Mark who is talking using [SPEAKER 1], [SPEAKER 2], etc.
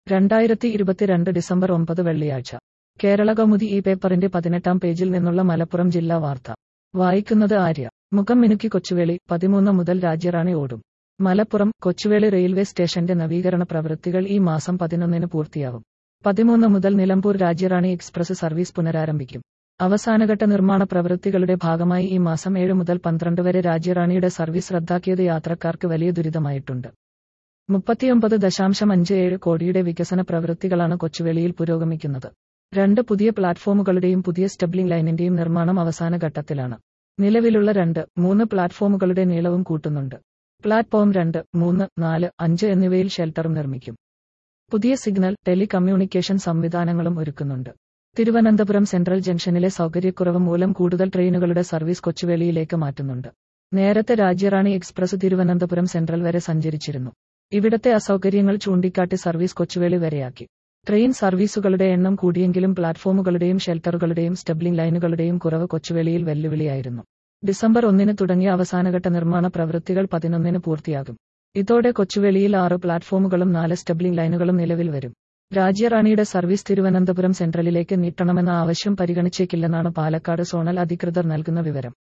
[SPEAKER 1] രണ്ടായിരത്തി ഇരുപത്തിരണ്ട് ഡിസംബർ ഒമ്പത് വെള്ളിയാഴ്ച കേരള കൗമുദി ഈ പേപ്പറിന്റെ പതിനെട്ടാം പേജിൽ നിന്നുള്ള മലപ്പുറം ജില്ലാ വാർത്ത വായിക്കുന്നത് ആര്യ മുഖം മിനുക്കി കൊച്ചുവേളി പതിമൂന്ന് മുതൽ രാജ്യറാണി ഓടും മലപ്പുറം കൊച്ചുവേളി റെയിൽവേ സ്റ്റേഷന്റെ നവീകരണ പ്രവൃത്തികൾ ഈ മാസം പതിനൊന്നിന് പൂർത്തിയാവും പതിമൂന്ന് മുതൽ നിലമ്പൂർ രാജ്യറാണി എക്സ്പ്രസ് സർവീസ് പുനരാരംഭിക്കും അവസാനഘട്ട നിർമ്മാണ പ്രവൃത്തികളുടെ ഭാഗമായി ഈ മാസം ഏഴ് മുതൽ പന്ത്രണ്ട് വരെ രാജ്യറാണിയുടെ സർവീസ് റദ്ദാക്കിയത് യാത്രക്കാർക്ക് വലിയ ദുരിതമായിട്ടുണ്ട് മുപ്പത്തിയൊമ്പത് ദശാംശം അഞ്ച് ഏഴ് കോടിയുടെ വികസന പ്രവൃത്തികളാണ് കൊച്ചുവേളിയിൽ പുരോഗമിക്കുന്നത് രണ്ട് പുതിയ പ്ലാറ്റ്ഫോമുകളുടെയും പുതിയ സ്റ്റെബ്ലിംഗ് ലൈനിന്റെയും നിർമ്മാണം അവസാന ഘട്ടത്തിലാണ് നിലവിലുള്ള രണ്ട് മൂന്ന് പ്ലാറ്റ്ഫോമുകളുടെ നീളവും കൂട്ടുന്നുണ്ട് പ്ലാറ്റ്ഫോം രണ്ട് മൂന്ന് നാല് അഞ്ച് എന്നിവയിൽ ഷെൽട്ടറും നിർമ്മിക്കും പുതിയ സിഗ്നൽ ടെലികമ്മ്യൂണിക്കേഷൻ സംവിധാനങ്ങളും ഒരുക്കുന്നുണ്ട് തിരുവനന്തപുരം സെൻട്രൽ ജംഗ്ഷനിലെ സൗകര്യക്കുറവ് മൂലം കൂടുതൽ ട്രെയിനുകളുടെ സർവീസ് കൊച്ചുവേളിയിലേക്ക് മാറ്റുന്നുണ്ട് നേരത്തെ രാജ്യറാണി എക്സ്പ്രസ് തിരുവനന്തപുരം സെൻട്രൽ വരെ സഞ്ചരിച്ചിരുന്നു ഇവിടത്തെ അസൗകര്യങ്ങൾ ചൂണ്ടിക്കാട്ടി സർവീസ് കൊച്ചുവേളി വരെയാക്കി ട്രെയിൻ സർവീസുകളുടെ എണ്ണം കൂടിയെങ്കിലും പ്ലാറ്റ്ഫോമുകളുടെയും ഷെൽട്ടറുകളുടെയും സ്റ്റെബ്ലിംഗ് ലൈനുകളുടെയും കുറവ് കൊച്ചുവേളിയിൽ വെല്ലുവിളിയായിരുന്നു ഡിസംബർ ഒന്നിന് തുടങ്ങിയ അവസാനഘട്ട നിർമ്മാണ പ്രവൃത്തികൾ പതിനൊന്നിന് പൂർത്തിയാകും ഇതോടെ കൊച്ചുവേളിയിൽ ആറ് പ്ലാറ്റ്ഫോമുകളും നാല് സ്റ്റെബ്ലിംഗ് ലൈനുകളും നിലവിൽ വരും രാജ്യറാണിയുടെ സർവീസ് തിരുവനന്തപുരം സെൻട്രലിലേക്ക് നീട്ടണമെന്ന ആവശ്യം പരിഗണിച്ചേക്കില്ലെന്നാണ് പാലക്കാട് സോണൽ അധികൃതർ നൽകുന്ന വിവരം